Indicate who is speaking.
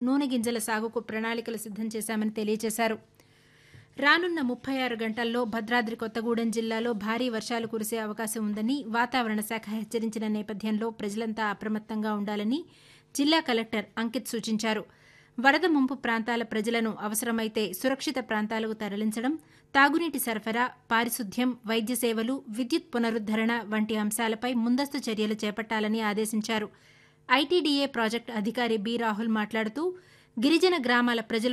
Speaker 1: నూనె గింజల సాగుకు ప్రణాళికలు సిద్దం చేశామని తెలియజేశారు రానున్న ముప్పై ఆరు గంటల్లో భద్రాద్రి కొత్తగూడెం జిల్లాలో భారీ వర్షాలు కురిసే అవకాశం ఉందని వాతావరణ శాఖ హెచ్చరించిన నేపథ్యంలో ప్రజలంతా అప్రమత్తంగా ఉండాలని జిల్లా కలెక్టర్ అంకిత్ సూచించారు వరద ముంపు ప్రాంతాల ప్రజలను అవసరమైతే సురక్షిత ప్రాంతాలకు తరలించడం తాగునీటి సరఫరా పారిశుద్ధ్యం వైద్య సేవలు విద్యుత్ పునరుద్దరణ వంటి అంశాలపై ముందస్తు చర్యలు చేపట్టాలని ఆదేశించారు ఐటీడీఏ ప్రాజెక్టు అధికారి బి రాహుల్ మాట్లాడుతూ గిరిజన గ్రామాల ప్రజలు